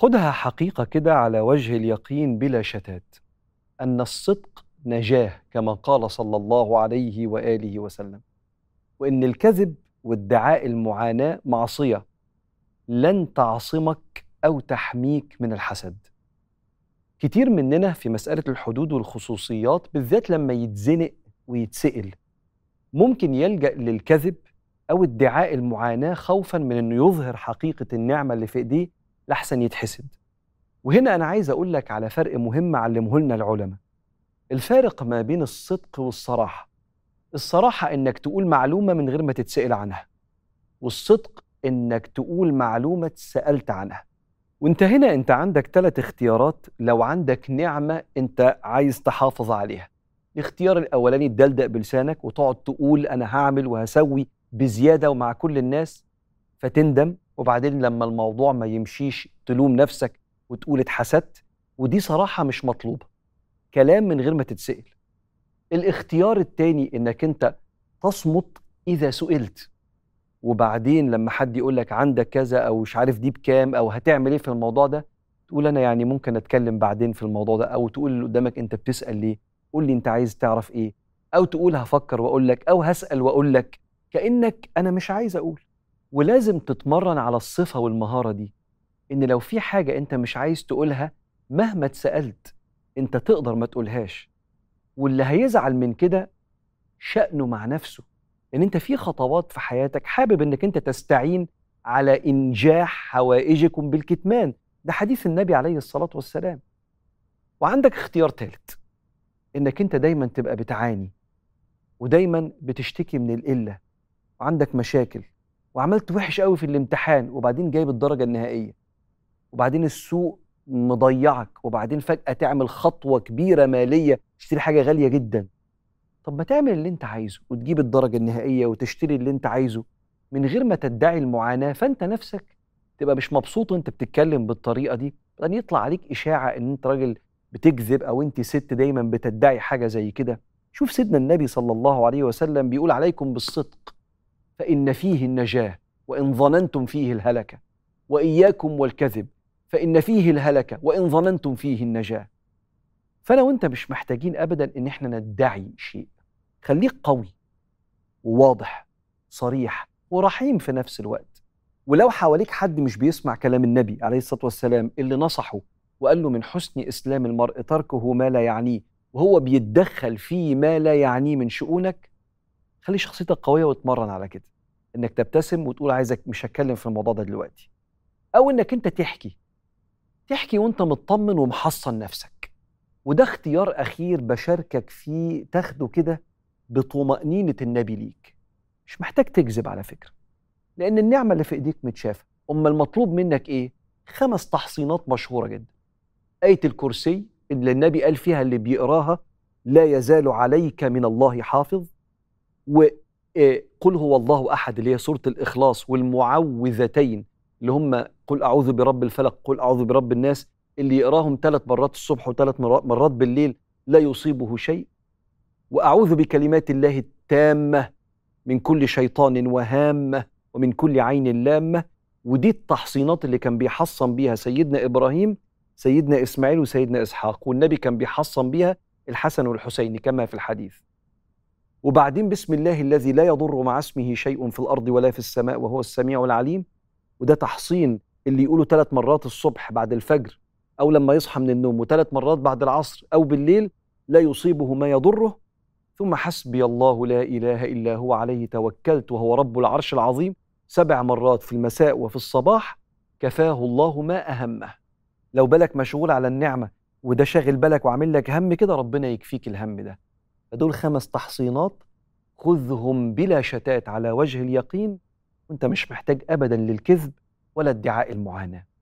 خدها حقيقة كده على وجه اليقين بلا شتات أن الصدق نجاة كما قال صلى الله عليه وآله وسلم وإن الكذب وادعاء المعاناة معصية لن تعصمك أو تحميك من الحسد كتير مننا في مسألة الحدود والخصوصيات بالذات لما يتزنق ويتسئل ممكن يلجأ للكذب أو ادعاء المعاناة خوفا من أنه يظهر حقيقة النعمة اللي في إيديه لحسن يتحسد وهنا أنا عايز أقول لك على فرق مهم علمه لنا العلماء الفارق ما بين الصدق والصراحة الصراحة إنك تقول معلومة من غير ما تتسأل عنها والصدق إنك تقول معلومة اتسألت عنها وانت هنا انت عندك ثلاث اختيارات لو عندك نعمة انت عايز تحافظ عليها الاختيار الاولاني تدلدق بلسانك وتقعد تقول انا هعمل وهسوي بزيادة ومع كل الناس فتندم وبعدين لما الموضوع ما يمشيش تلوم نفسك وتقول اتحسدت ودي صراحة مش مطلوبة كلام من غير ما تتسأل الاختيار التاني انك انت تصمت اذا سئلت وبعدين لما حد يقول لك عندك كذا او مش عارف دي بكام او هتعمل ايه في الموضوع ده تقول انا يعني ممكن اتكلم بعدين في الموضوع ده او تقول اللي قدامك انت بتسال ليه قول لي انت عايز تعرف ايه او تقول هفكر واقول لك او هسال واقول لك كانك انا مش عايز اقول ولازم تتمرن على الصفه والمهاره دي ان لو في حاجه انت مش عايز تقولها مهما اتسالت انت تقدر ما تقولهاش واللي هيزعل من كده شأنه مع نفسه ان انت في خطوات في حياتك حابب انك انت تستعين على انجاح حوائجكم بالكتمان ده حديث النبي عليه الصلاه والسلام وعندك اختيار ثالث انك انت دايما تبقى بتعاني ودايما بتشتكي من القله وعندك مشاكل وعملت وحش قوي في الامتحان وبعدين جايب الدرجه النهائيه وبعدين السوق مضيعك وبعدين فجاه تعمل خطوه كبيره ماليه تشتري حاجه غاليه جدا طب ما تعمل اللي انت عايزه وتجيب الدرجه النهائيه وتشتري اللي انت عايزه من غير ما تدعي المعاناه فانت نفسك تبقى مش مبسوط وانت بتتكلم بالطريقه دي بعدين يطلع عليك اشاعه ان انت راجل بتكذب او انت ست دايما بتدعي حاجه زي كده شوف سيدنا النبي صلى الله عليه وسلم بيقول عليكم بالصدق فان فيه النجاه وان ظننتم فيه الهلكه واياكم والكذب فان فيه الهلكه وان ظننتم فيه النجاه فانا وانت مش محتاجين ابدا ان احنا ندعي شيء خليك قوي وواضح صريح ورحيم في نفس الوقت ولو حواليك حد مش بيسمع كلام النبي عليه الصلاه والسلام اللي نصحه وقال له من حسن اسلام المرء تركه ما لا يعنيه وهو بيتدخل في ما لا يعنيه من شؤونك خلي شخصيتك قويه واتمرن على كده انك تبتسم وتقول عايزك مش هتكلم في الموضوع ده دلوقتي او انك انت تحكي تحكي وانت مطمن ومحصن نفسك وده اختيار اخير بشاركك فيه تاخده كده بطمأنينة النبي ليك مش محتاج تكذب على فكرة لأن النعمة اللي في إيديك متشافة أما المطلوب منك إيه؟ خمس تحصينات مشهورة جدا آية الكرسي اللي النبي قال فيها اللي بيقراها لا يزال عليك من الله حافظ وقل هو الله أحد اللي هي سورة الإخلاص والمعوذتين اللي هم قل أعوذ برب الفلق قل أعوذ برب الناس اللي يقراهم ثلاث مرات الصبح وثلاث مرات بالليل لا يصيبه شيء واعوذ بكلمات الله التامه من كل شيطان وهامه ومن كل عين لامه ودي التحصينات اللي كان بيحصن بيها سيدنا ابراهيم سيدنا اسماعيل وسيدنا اسحاق والنبي كان بيحصن بيها الحسن والحسين كما في الحديث وبعدين بسم الله الذي لا يضر مع اسمه شيء في الارض ولا في السماء وهو السميع العليم وده تحصين اللي يقوله ثلاث مرات الصبح بعد الفجر او لما يصحى من النوم وثلاث مرات بعد العصر او بالليل لا يصيبه ما يضره ثم حسبي الله لا اله الا هو عليه توكلت وهو رب العرش العظيم سبع مرات في المساء وفي الصباح كفاه الله ما اهمه لو بالك مشغول على النعمه وده شاغل بالك وعامل لك هم كده ربنا يكفيك الهم ده فدول خمس تحصينات خذهم بلا شتات على وجه اليقين وانت مش محتاج ابدا للكذب ولا ادعاء المعاناه